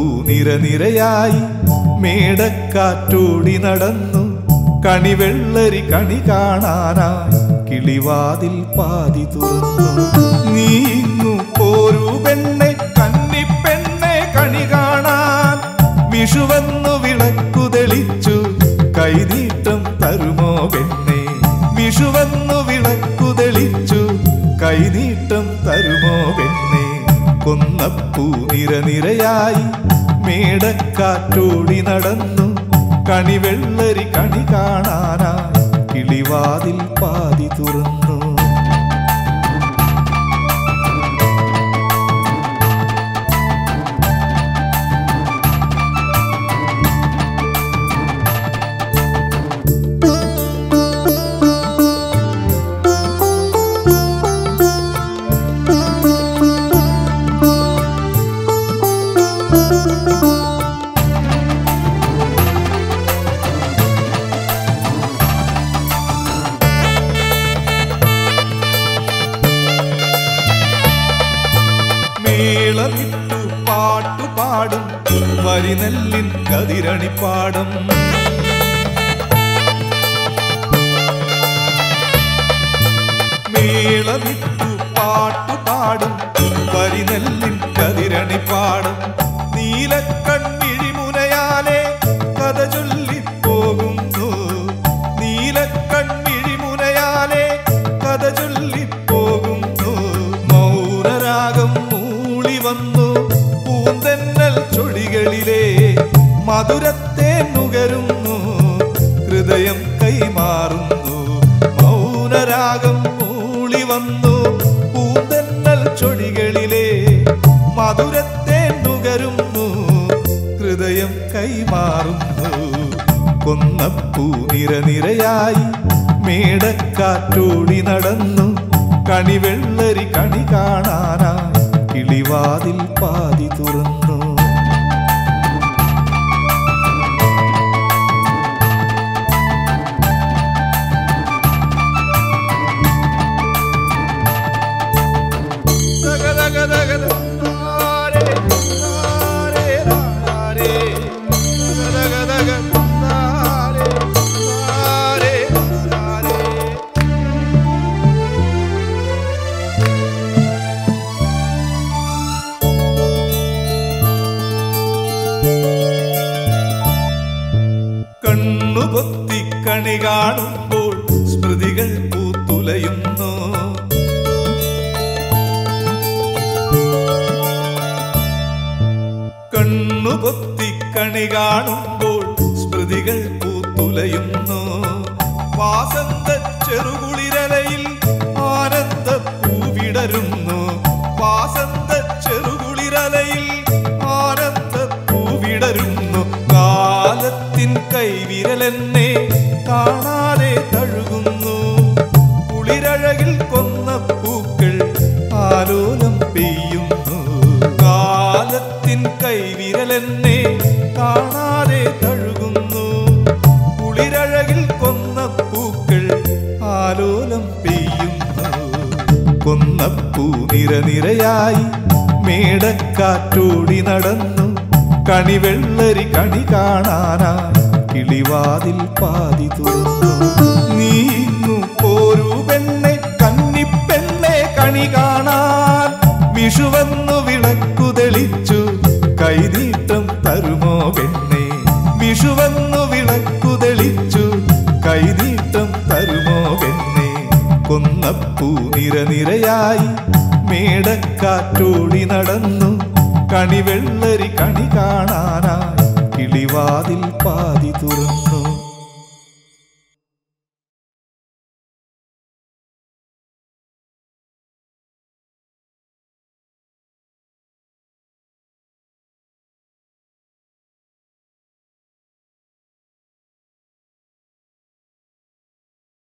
നിരനിരയായി മേടക്കാറ്റോടി നടന്നു കണിവെള്ളരി കണി കാണാനായി കിളിവാതിൽ പാതി തുറന്നു നീങ്ങു പോരൂ പെണ്ണെ കന്നിപ്പെണ്ണെ കണി കാണാൻ വിഷുവന്നു വിളക്കു തെളിച്ചു കൈനീട്ടം തരുമോ പെണ്ണെ വിഷുവന്നു വിളക്കു തെളിച്ചു കൈനീട്ടം തരുമോ പെണ്ണെ കൊന്നപ്പൂ നിരനിരയായി മേടക്കാറ്റോടി നടന്നു കണിവെള്ളരി കണി കാണാനായി കിളിവാതിൽ പാതി തുറന്നു മേളമിട്ടു പാട്ടുപാടും വരിനെല്ലിൻ കതിരണിപ്പാടം മേളമിട്ടു പാട്ടുപാടും വരിനെല്ലിൻ കതിരണിപ്പാടം നീലക്കണ്ണിഴി മുനയാലെ കഥ ചൊല്ലിപ്പോകുന്നു നീലക്കണ്ണിഴി മുനയാലെ കഥ ചൊല്ലിപ്പോകുന്നു മൗനരാഗം മൂളി വന്നു പൂന്തെന്നൽ ചൊടികളിലെ മധുരത്തെ നുകരുന്നു ഹൃദയം കൈമാറുന്നു മൗനരാഗം മൂളി വന്നു പൂന്തെന്നൽ ചൊടികളിലെ മധുരത്തെ നുകരുന്നു ഹൃദയം കൈമാറുന്നു കൊന്നപ്പൂ നിരനിരയായി മേടക്കാറ്റോടി നടന്നു കണിവെള്ളരി കണി കാണാനായി കിളിവാതിൽ പാതി തുറന്നു കണ്ണുപൊത്തി കണി കാണുമ്പോൾ സ്മൃതികൾ പൂത്തുലയുന്നു കണ്ണുപൊത്തി കണി കാണുമ്പോൾ സ്മൃതികൾ പൂത്തുലയുന്നു വാസന്ത ചെറുകുളിരലയിൽ ആനന്ദ പൂവിടരുന്നു വാസന്ത ചെറുകുളിരലയിൽ ആനന്ദ പൂവിടരുന്നു കാലത്തിൻ കൈവിരലെന്നെ കാണാതെ തഴുകുന്നു കുളിരഴകിൽ കൊന്ന പൂക്കൾ ആലോലം പെയ്യുന്നു കാലത്തിൻ കൈവിരലെന്നെ കാണാതെ തഴുകുന്നു കുളിരഴകിൽ കൊന്ന പൂക്കൾ ആലോലം പെയ്യുന്നു കൊന്നപ്പൂ നിരനിരയായി മേടക്കാറ്റോടി നടന്നു കണിവെള്ളരി കണി കാണാനായി കിളിവാതിൽ പാതി തുറന്നു നീങ്ങു പോരൂ പെണ്ണെ കന്നിപ്പെണ്ണെ കണി കാണാൻ വിഷുവന്നു വിളക്കു തെളിച്ചു കൈനീട്ടം തരുമോ പെണ്ണെ വിഷുവന്നു വിളക്കു തെളിച്ചു കൈനീട്ടം തരുമോ പെണ്ണെ കൊന്നപ്പൂ നിരനിരയായി മേടക്കാറ്റോടി നടന്നു കണിവെള്ളരി കണി കാണാനായി കിളിവാതിൽ പാതി തുറന്നു